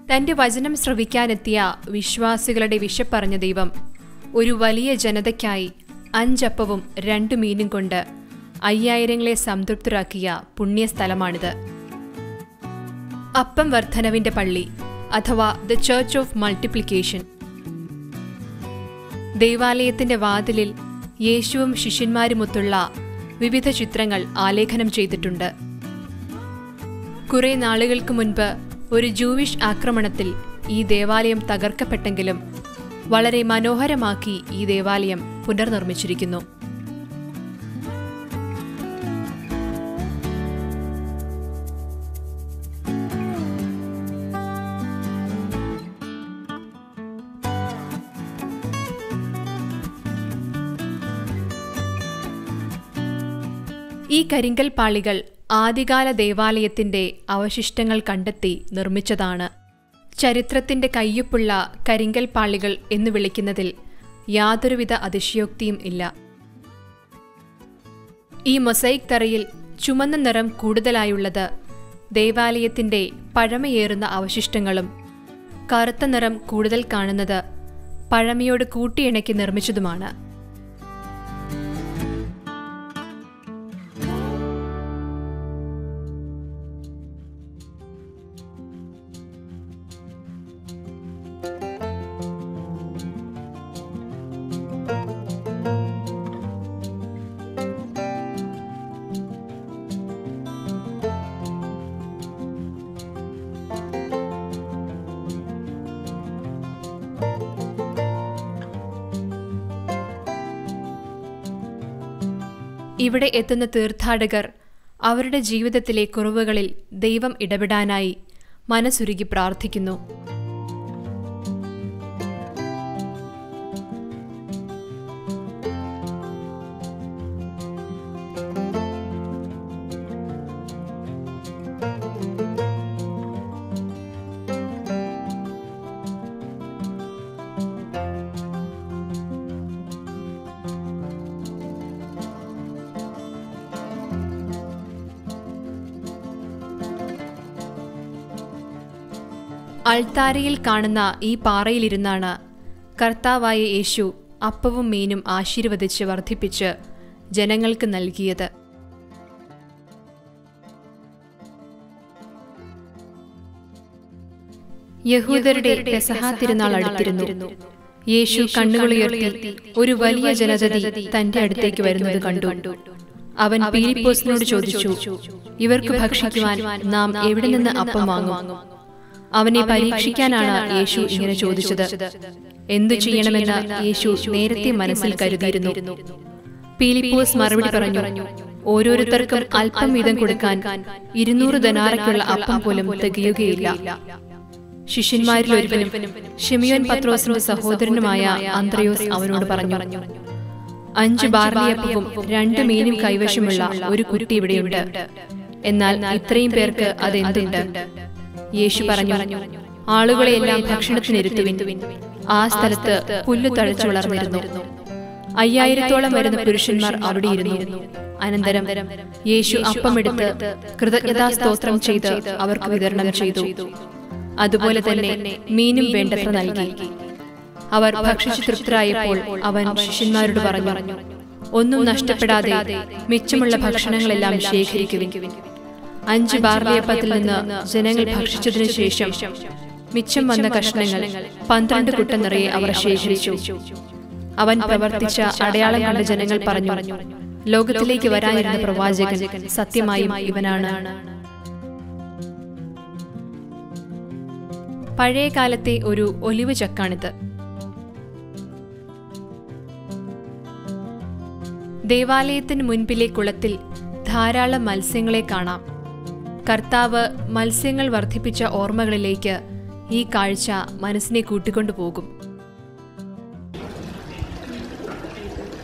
തന്റെ വചനം ശ്രവിക്കാനെത്തിയ വിശ്വാസികളുടെ വിശപ്പറഞ്ഞ ദൈവം ഒരു വലിയ ജനതയ്ക്കായി അഞ്ചപ്പവും രണ്ടു മീനും കൊണ്ട് അയ്യായിരങ്ങളെ സംതൃപ്തരാക്കിയ പുണ്യസ്ഥലമാണിത് അപ്പം വർധനവിന്റെ പള്ളി അഥവാ ദ ചർച്ച് ഓഫ് മൾട്ടിപ്ലിക്കേഷൻ ദൈവാലയത്തിന്റെ വാതിലിൽ യേശുവും ശിഷ്യന്മാരുമൊത്തുള്ള വിവിധ ചിത്രങ്ങൾ ആലേഖനം ചെയ്തിട്ടുണ്ട് കുറെ നാളുകൾക്ക് മുൻപ് ഒരു ജൂവിഷ് ആക്രമണത്തിൽ ഈ ദേവാലയം തകർക്കപ്പെട്ടെങ്കിലും വളരെ മനോഹരമാക്കി ഈ ദേവാലയം പുനർനിർമ്മിച്ചിരിക്കുന്നു ഈ കരിങ്കൽ പാളികൾ ആദ്യകാല ദേവാലയത്തിന്റെ അവശിഷ്ടങ്ങൾ കണ്ടെത്തി നിർമ്മിച്ചതാണ് ചരിത്രത്തിന്റെ കയ്യൊപ്പുള്ള കരിങ്കൽ പാളികൾ എന്ന് വിളിക്കുന്നതിൽ യാതൊരുവിധ അതിശയോക്തിയും ഇല്ല ഈ മൊസൈക് തറയിൽ ചുമന്ന നിറം കൂടുതലായുള്ളത് ദേവാലയത്തിന്റെ പഴമയേറുന്ന അവശിഷ്ടങ്ങളും കറുത്ത നിറം കൂടുതൽ കാണുന്നത് പഴമയോട് കൂട്ടിയിണക്കി നിർമ്മിച്ചതുമാണ് ഇവിടെ എത്തുന്ന തീർത്ഥാടകർ അവരുടെ ജീവിതത്തിലെ കുറവുകളിൽ ദൈവം ഇടപെടാനായി മനസ്സുരുകി പ്രാർത്ഥിക്കുന്നു അൾത്താരയിൽ കാണുന്ന ഈ പാറയിലിരുന്നാണ് കർത്താവായ യേശു അപ്പവും മീനും ആശീർവദിച്ച് വർദ്ധിപ്പിച്ച് ജനങ്ങൾക്ക് നൽകിയത് യഹൂദരുടെ പെസഹാ തിരുനാൾ അടുത്തിരുന്നു യേശു കണ്ണുകളുയർത്തി ഒരു വലിയ ജനതതി തന്റെ അടുത്തേക്ക് വരുന്നത് കണ്ടു അവൻ പീലിപ്പോസിനോട് ചോദിച്ചു ഇവർക്ക് ഭക്ഷിക്കുവാൻ നാം എവിടെ നിന്ന് അപ്പം വാങ്ങും അവനെ പരീക്ഷിക്കാനാണ് യേശു ഇങ്ങനെ ചോദിച്ചത് എന്തു ചെയ്യണമെന്ന് യേശു നേരത്തെ മനസ്സിൽ കരുതിയിരുന്നു പീലിപ്പോസ് മറുപടി പറഞ്ഞു ഓരോരുത്തർക്കും അല്പം വീതം കൊടുക്കാൻ ഇരുന്നൂറ് ധനാരക്കുള്ള അപ്പം പോലും തികയുകയില്ല ശിഷ്യന്മാരിൽ ഒരുവനും ഷിമിയോൻ പത്രോസിന്റെ സഹോദരനുമായ അന്ത്രയോസ് അവനോട് പറഞ്ഞു അഞ്ച് ബാർലിയപ്പവും രണ്ട് മീനും കൈവശമുള്ള ഒരു കുട്ടി ഇവിടെയുണ്ട് എന്നാൽ ഇത്രയും പേർക്ക് അതെന്തുണ്ട് യേശു പറഞ്ഞു ആളുകളെയെല്ലാം ഭക്ഷണത്തിനിരുത്തുവിൻ ആ സ്ഥലത്ത് പുല്ലു തഴച്ചു വളർന്നിരുന്നു അയ്യായിരത്തോളം വരുന്ന പുരുഷന്മാർ അവിടെയിരുന്നു അനന്തരം യേശു അപ്പമെടുത്ത് കൃതജ്ഞതാ സ്തോത്രം ചെയ്ത് അവർക്ക് വിതരണം ചെയ്തു അതുപോലെ തന്നെ മീനും വേണ്ടത്ര നൽകി അവർ ഭക്ഷിച്ചു തൃപ്തരായപ്പോൾ അവൻ ശിഷ്യന്മാരോട് പറഞ്ഞു ഒന്നും നഷ്ടപ്പെടാതെ മിച്ചമുള്ള ഭക്ഷണങ്ങളെല്ലാം ശേഖരിക്കുവിൻ അഞ്ച് ബാർലിയപ്പത്തിൽ നിന്ന് ജനങ്ങൾ ഭക്ഷിച്ചതിനു ശേഷം മിച്ചം വന്ന കഷ്ണങ്ങൾ പന്ത്രണ്ട് കുട്ട നിറയെ അവർ ശേഖരിച്ചു അവൻ പ്രവർത്തിച്ച അടയാളം കണ്ട ജനങ്ങൾ പറഞ്ഞു ലോകത്തിലേക്ക് വരാനിരുന്ന പ്രവാചകൻ സത്യമായും ഇവനാണ് പഴയ കാലത്തെ ഒരു ഒലിവ് ചക്കാണിത് ദേവാലയത്തിന് മുൻപിലെ കുളത്തിൽ ധാരാളം മത്സ്യങ്ങളെ കാണാം കർത്താവ് മത്സ്യങ്ങൾ വർദ്ധിപ്പിച്ച ഓർമ്മകളിലേക്ക് ഈ കാഴ്ച മനസ്സിനെ കൂട്ടിക്കൊണ്ടുപോകും